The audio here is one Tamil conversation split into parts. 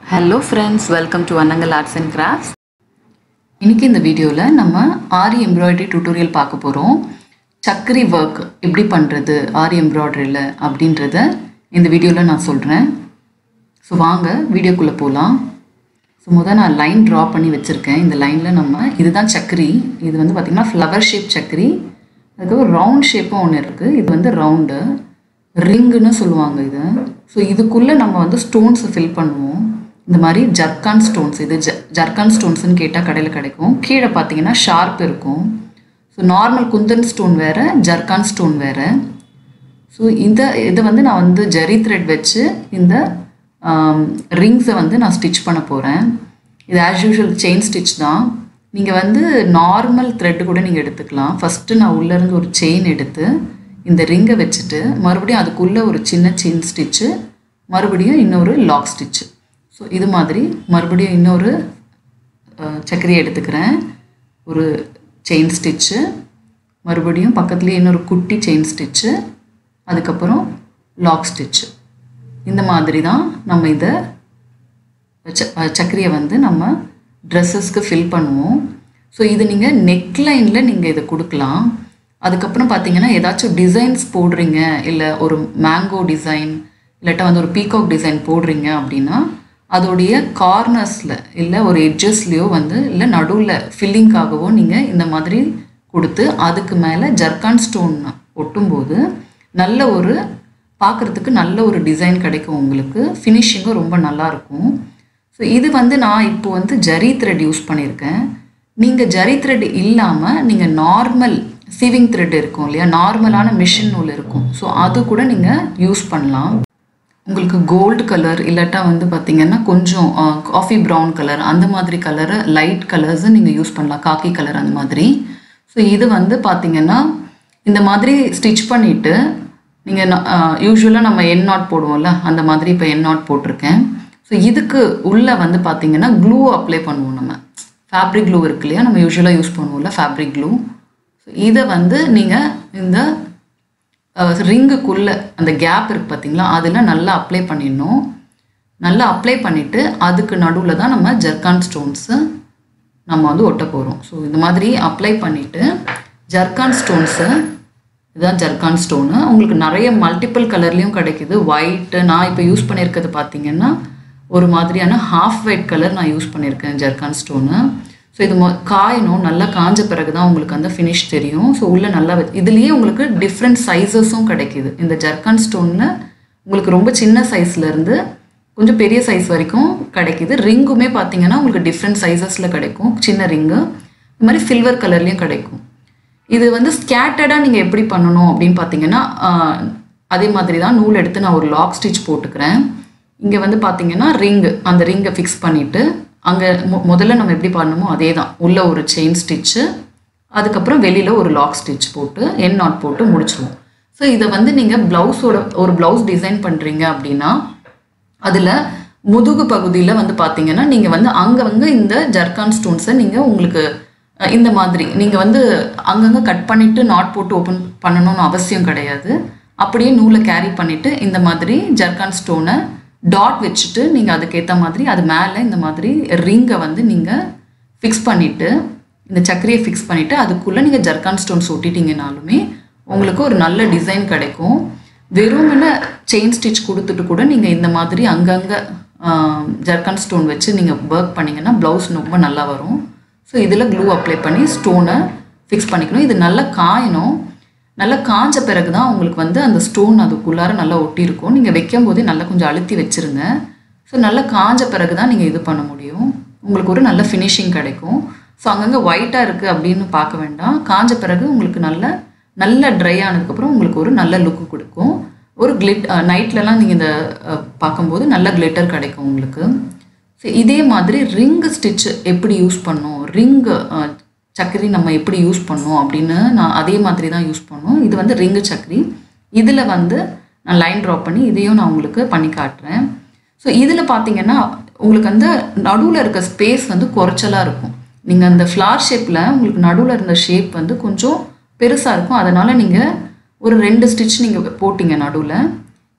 hello friends welcome to Annangal arts and crafts இன்னைக்கு இந்த வீடியோவில் நம்ம ஆரி எம்ப்ராய்டரி டியூட்டோரியல் பார்க்க போகிறோம் சக்கரி ஒர்க் எப்படி பண்ணுறது ஆரி எம்ப்ராய்டரியில் அப்படின்றத இந்த வீடியோவில் நான் சொல்கிறேன் ஸோ வாங்க வீடியோக்குள்ளே போகலாம் ஸோ முதல் நான் லைன் ட்ரா பண்ணி வச்சுருக்கேன் இந்த லைனில் நம்ம இதுதான் சக்கரி இது வந்து பார்த்திங்கன்னா ஃப்ளவர் ஷேப் சக்கரி அதுக்கப்புறம் ரவுண்ட் ஷேப்பும் ஒன்று இருக்குது இது வந்து ரவுண்டு ரிங்குன்னு சொல்லுவாங்க இது ஸோ இதுக்குள்ளே நம்ம வந்து ஸ்டோன்ஸை ஃபில் பண்ணுவோம் இந்த மாதிரி ஜர்கான் ஸ்டோன்ஸ் இது ஜ ஜர்கான் ஸ்டோன்ஸ்னு கேட்டால் கடையில் கிடைக்கும் கீழே பார்த்தீங்கன்னா ஷார்ப் இருக்கும் ஸோ நார்மல் குந்தன் ஸ்டோன் வேறு ஜர்கான் ஸ்டோன் வேறு ஸோ இந்த இதை வந்து நான் வந்து ஜெரி த்ரெட் வச்சு இந்த ரிங்ஸை வந்து நான் ஸ்டிச் பண்ண போகிறேன் இது ஆஸ் யூஷுவல் செயின் ஸ்டிச் தான் நீங்கள் வந்து நார்மல் த்ரெட்டு கூட நீங்கள் எடுத்துக்கலாம் ஃபஸ்ட்டு நான் உள்ளேருந்து ஒரு செயின் எடுத்து இந்த ரிங்கை வச்சுட்டு மறுபடியும் அதுக்குள்ளே ஒரு சின்ன செயின் ஸ்டிச்சு மறுபடியும் இன்னொரு லாக் ஸ்டிச்சு ஸோ இது மாதிரி மறுபடியும் இன்னொரு சக்கரையை எடுத்துக்கிறேன் ஒரு செயின் ஸ்டிச்சு மறுபடியும் பக்கத்துலேயே இன்னொரு குட்டி செயின் ஸ்டிச்சு அதுக்கப்புறம் லாக் ஸ்டிச்சு இந்த மாதிரி தான் நம்ம இதை சக்கரையை வந்து நம்ம ட்ரெஸ்ஸஸ்க்கு ஃபில் பண்ணுவோம் ஸோ இது நீங்கள் நெக்லைனில் நீங்கள் இதை கொடுக்கலாம் அதுக்கப்புறம் பார்த்தீங்கன்னா ஏதாச்சும் டிசைன்ஸ் போடுறீங்க இல்லை ஒரு மேங்கோ டிசைன் இல்லாட்டா வந்து ஒரு பீகாக் டிசைன் போடுறீங்க அப்படின்னா அதோடைய கார்னர்ஸில் இல்லை ஒரு எட்ஜஸ்லேயோ வந்து இல்லை நடுவில் ஃபில்லிங்காகவோ நீங்கள் இந்த மாதிரி கொடுத்து அதுக்கு மேலே ஜர்கான் ஸ்டோன் ஒட்டும்போது நல்ல ஒரு பார்க்குறதுக்கு நல்ல ஒரு டிசைன் கிடைக்கும் உங்களுக்கு ஃபினிஷிங்கும் ரொம்ப நல்லாயிருக்கும் ஸோ இது வந்து நான் இப்போ வந்து ஜரி த்ரெட் யூஸ் பண்ணியிருக்கேன் நீங்கள் ஜரி த்ரெட் இல்லாமல் நீங்கள் நார்மல் சீவிங் த்ரெட் இருக்கும் இல்லையா நார்மலான மிஷின் நூல் இருக்கும் ஸோ அது கூட நீங்கள் யூஸ் பண்ணலாம் உங்களுக்கு கோல்டு கலர் இல்லாட்டா வந்து பார்த்தீங்கன்னா கொஞ்சம் காஃபி ப்ரௌன் கலர் அந்த மாதிரி கலரு லைட் கலர்ஸு நீங்கள் யூஸ் பண்ணலாம் காக்கி கலர் அந்த மாதிரி ஸோ இது வந்து பார்த்தீங்கன்னா இந்த மாதிரி ஸ்டிச் பண்ணிவிட்டு நீங்கள் யூஸ்வலாக நம்ம என் நாட் போடுவோம்ல அந்த மாதிரி இப்போ என் நாட் போட்டிருக்கேன் ஸோ இதுக்கு உள்ளே வந்து பார்த்தீங்கன்னா க்ளூ அப்ளை பண்ணுவோம் நம்ம ஃபேப்ரிக் க்ளூ இருக்கு இல்லையா நம்ம யூஸ்வலாக யூஸ் பண்ணுவோம்ல ஃபேப்ரிக் க்ளூ ஸோ இதை வந்து நீங்கள் இந்த ரிங்குக்குள்ளே அந்த கேப் இருக்குது பார்த்தீங்களா அதில் நல்லா அப்ளை பண்ணிடணும் நல்லா அப்ளை பண்ணிவிட்டு அதுக்கு நடுவில் தான் நம்ம ஜர்கான் ஸ்டோன்ஸு நம்ம வந்து ஒட்ட போகிறோம் ஸோ இந்த மாதிரி அப்ளை பண்ணிவிட்டு ஜர்கான் ஸ்டோன்ஸு இதுதான் ஜர்கான் ஸ்டோனு உங்களுக்கு நிறைய மல்டிபிள் கலர்லேயும் கிடைக்குது ஒயிட்டு நான் இப்போ யூஸ் பண்ணியிருக்கிறது பார்த்தீங்கன்னா ஒரு மாதிரியான ஹாஃப் ஒயிட் கலர் நான் யூஸ் பண்ணியிருக்கேன் ஜர்கான் ஸ்டோனு ஸோ இது மொ காயணும் நல்லா காஞ்ச பிறகு தான் உங்களுக்கு அந்த ஃபினிஷ் தெரியும் ஸோ உள்ளே நல்லா இதுலேயே உங்களுக்கு டிஃப்ரெண்ட் சைஸஸும் கிடைக்கிது இந்த ஜர்கான் ஸ்டோனில் உங்களுக்கு ரொம்ப சின்ன சைஸ்லேருந்து கொஞ்சம் பெரிய சைஸ் வரைக்கும் கிடைக்கிது ரிங்குமே பார்த்தீங்கன்னா உங்களுக்கு டிஃப்ரெண்ட் சைஸஸில் கிடைக்கும் சின்ன ரிங்கு இது மாதிரி சில்வர் கலர்லேயும் கிடைக்கும் இது வந்து ஸ்கேட்டர்டாக நீங்கள் எப்படி பண்ணணும் அப்படின்னு பார்த்தீங்கன்னா அதே மாதிரி தான் நூல் எடுத்து நான் ஒரு லாக் ஸ்டிச் போட்டுக்கிறேன் இங்கே வந்து பார்த்தீங்கன்னா ரிங்கு அந்த ரிங்கை ஃபிக்ஸ் பண்ணிவிட்டு அங்கே மொ முதல்ல நம்ம எப்படி பண்ணணுமோ அதே தான் உள்ளே ஒரு செயின் ஸ்டிச்சு அதுக்கப்புறம் வெளியில் ஒரு லாக் ஸ்டிச் போட்டு என் நாட் போட்டு முடிச்சிடுவோம் ஸோ இதை வந்து நீங்கள் ப்ளவுஸோட ஒரு ப்ளவுஸ் டிசைன் பண்ணுறீங்க அப்படின்னா அதில் முதுகு பகுதியில் வந்து பார்த்தீங்கன்னா நீங்கள் வந்து அங்கங்கே இந்த ஜர்கான் ஸ்டோன்ஸை நீங்கள் உங்களுக்கு இந்த மாதிரி நீங்கள் வந்து அங்கங்கே கட் பண்ணிவிட்டு நாட் போட்டு ஓப்பன் பண்ணணும்னு அவசியம் கிடையாது அப்படியே நூலை கேரி பண்ணிவிட்டு இந்த மாதிரி ஜர்கான் ஸ்டோனை டாட் வச்சுட்டு நீங்கள் அதுக்கேற்ற மாதிரி அது மேலே இந்த மாதிரி ரிங்கை வந்து நீங்கள் ஃபிக்ஸ் பண்ணிவிட்டு இந்த சக்கரையை ஃபிக்ஸ் பண்ணிவிட்டு அதுக்குள்ளே நீங்கள் ஜர்கான் ஸ்டோன்ஸ் ஒட்டிட்டீங்கனாலுமே உங்களுக்கு ஒரு நல்ல டிசைன் கிடைக்கும் வெறும்னு செயின் ஸ்டிச் கொடுத்துட்டு கூட நீங்கள் இந்த மாதிரி அங்கங்கே ஜர்கான் ஸ்டோன் வச்சு நீங்கள் ஒர்க் பண்ணிங்கன்னா ப்ளவுஸ் ரொம்ப நல்லா வரும் ஸோ இதில் க்ளூ அப்ளை பண்ணி ஸ்டோனை ஃபிக்ஸ் பண்ணிக்கணும் இது நல்லா காயணும் நல்லா காஞ்ச பிறகு தான் உங்களுக்கு வந்து அந்த ஸ்டோன் அதுக்குள்ளார நல்லா ஒட்டியிருக்கும் நீங்கள் வைக்கும் போதே நல்லா கொஞ்சம் அழுத்தி வச்சுருங்க ஸோ நல்லா காஞ்ச பிறகு தான் நீங்கள் இது பண்ண முடியும் உங்களுக்கு ஒரு நல்ல ஃபினிஷிங் கிடைக்கும் ஸோ அங்கங்கே ஒயிட்டாக இருக்குது அப்படின்னு பார்க்க வேண்டாம் காஞ்ச பிறகு உங்களுக்கு நல்ல நல்ல ட்ரை ஆனதுக்கப்புறம் உங்களுக்கு ஒரு நல்ல லுக்கு கொடுக்கும் ஒரு கிளிட் நைட்லலாம் நீங்கள் இந்த பார்க்கும்போது நல்ல கிளிட்டர் கிடைக்கும் உங்களுக்கு ஸோ இதே மாதிரி ரிங் ஸ்டிச் எப்படி யூஸ் பண்ணோம் ரிங்கு சக்கரி நம்ம எப்படி யூஸ் பண்ணோம் அப்படின்னு நான் அதே மாதிரி தான் யூஸ் பண்ணோம் இது வந்து ரிங்கு சக்கரி இதில் வந்து நான் லைன் ட்ரா பண்ணி இதையும் நான் உங்களுக்கு பண்ணி காட்டுறேன் ஸோ இதில் பார்த்தீங்கன்னா உங்களுக்கு அந்த நடுவில் இருக்க ஸ்பேஸ் வந்து குறைச்சலாக இருக்கும் நீங்கள் அந்த ஃப்ளார் ஷேப்பில் உங்களுக்கு நடுவில் இருந்த ஷேப் வந்து கொஞ்சம் பெருசாக இருக்கும் அதனால் நீங்கள் ஒரு ரெண்டு ஸ்டிச் நீங்கள் போட்டிங்க நடுவில்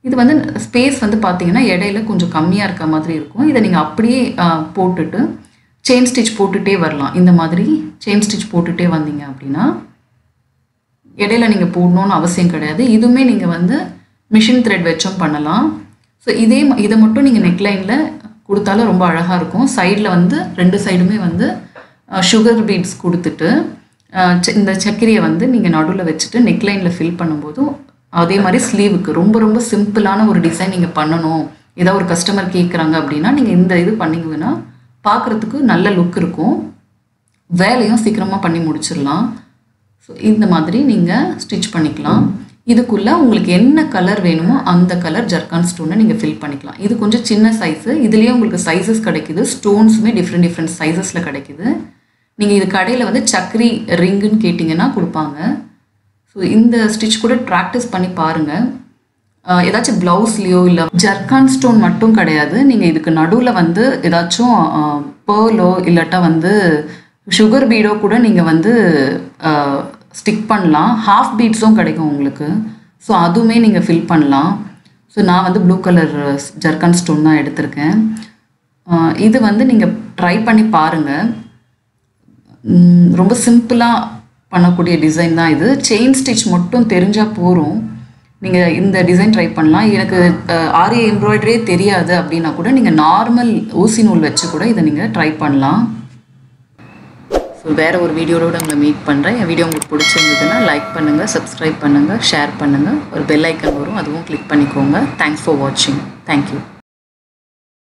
இது வந்து ஸ்பேஸ் வந்து பார்த்தீங்கன்னா இடையில கொஞ்சம் கம்மியாக இருக்க மாதிரி இருக்கும் இதை நீங்கள் அப்படியே ஆஹ், போட்டுட்டு செயின் ஸ்டிச் போட்டுட்டே வரலாம் இந்த மாதிரி செயின் ஸ்டிச் போட்டுட்டே வந்தீங்க அப்படின்னா இடையில நீங்கள் போடணும்னு அவசியம் கிடையாது இதுவுமே நீங்கள் வந்து மிஷின் த்ரெட் வச்சும் பண்ணலாம் ஸோ இதே ம- இதை மட்டும் நீங்கள் நெக்லைனில் கொடுத்தாலும் ரொம்ப அழகாக இருக்கும் சைடில் வந்து ரெண்டு சைடுமே வந்து சுகர் பீட்ஸ் கொடுத்துட்டு அஹ், செ- இந்த சர்க்கரையை வந்து நீங்கள் நடுவில் வச்சுட்டு நெக்லைனில் ஃபில் பண்ணும்போது அதே மாதிரி ஸ்லீவுக்கு ரொம்ப ரொம்ப சிம்பிளான ஒரு டிசைன் நீங்கள் பண்ணணும் ஏதாவது ஒரு கஸ்டமர் கேட்குறாங்க அப்படின்னா நீங்கள் இந்த இது பண்ணீங்கன்னா பார்க்குறதுக்கு நல்ல லுக் இருக்கும் வேலையும் சீக்கிரமாக பண்ணி முடிச்சிடலாம் ஸோ இந்த மாதிரி நீங்கள் ஸ்டிச் பண்ணிக்கலாம் இதுக்குள்ளே உங்களுக்கு என்ன கலர் வேணுமோ அந்த கலர் ஜர்கான் ஸ்டோனை நீங்கள் ஃபில் பண்ணிக்கலாம் இது கொஞ்சம் சின்ன சைஸு இதுலேயே உங்களுக்கு சைஸஸ் கிடைக்குது ஸ்டோன்ஸுமே டிஃப்ரெண்ட் டிஃப்ரெண்ட் சைஸஸில் கிடைக்குது நீங்கள் இது கடையில் வந்து சக்கரி ரிங்குன்னு கேட்டிங்கன்னா கொடுப்பாங்க ஸோ இந்த ஸ்டிச் கூட ப்ராக்டிஸ் பண்ணி பாருங்கள் ஆஹ் ஏதாச்சும் ப்ளவுஸ்லேயோ இல்லை ஜர்கான் ஸ்டோன் மட்டும் கிடையாது நீங்கள் இதுக்கு நடுவில் வந்து ஏதாச்சும் பேர்லோ இல்லாட்டா வந்து சுகர் பீடோ கூட நீங்கள் வந்து ஸ்டிக் பண்ணலாம் ஹாஃப் பீட்ஸும் கிடைக்கும் உங்களுக்கு ஸோ அதுவுமே நீங்கள் ஃபில் பண்ணலாம் ஸோ நான் வந்து ப்ளூ கலர் ஜர்கான் ஸ்டோன் தான் எடுத்திருக்கேன் ஆஹ் இது வந்து நீங்கள் ட்ரை பண்ணி பாருங்கள் ம், ரொம்ப சிம்பிளாக பண்ணக்கூடிய டிசைன் தான் இது செயின் ஸ்டிச் மட்டும் தெரிஞ்சால் போதும் நீங்கள் இந்த டிசைன் ட்ரை பண்ணலாம் எனக்கு அஹ், ஆரி எம்ப்ராய்டரியே தெரியாது அப்படின்னா கூட நீங்கள் நார்மல் ஊசி நூல் வச்சு கூட இதை நீங்கள் ட்ரை பண்ணலாம் ஸோ வேறு ஒரு வீடியோவோட உங்களை மீட் பண்ணுறேன் என் வீடியோ உங்களுக்கு பிடிச்சிருந்ததுன்னா லைக் பண்ணுங்கள் சப்ஸ்கிரைப் பண்ணுங்கள் ஷேர் பண்ணுங்கள் ஒரு பெல் ஐக்கன் வரும் அதுவும் கிளிக் பண்ணிக்கோங்க தேங்க்ஸ் ஃபார் வாட்சிங் தேங்க்யூ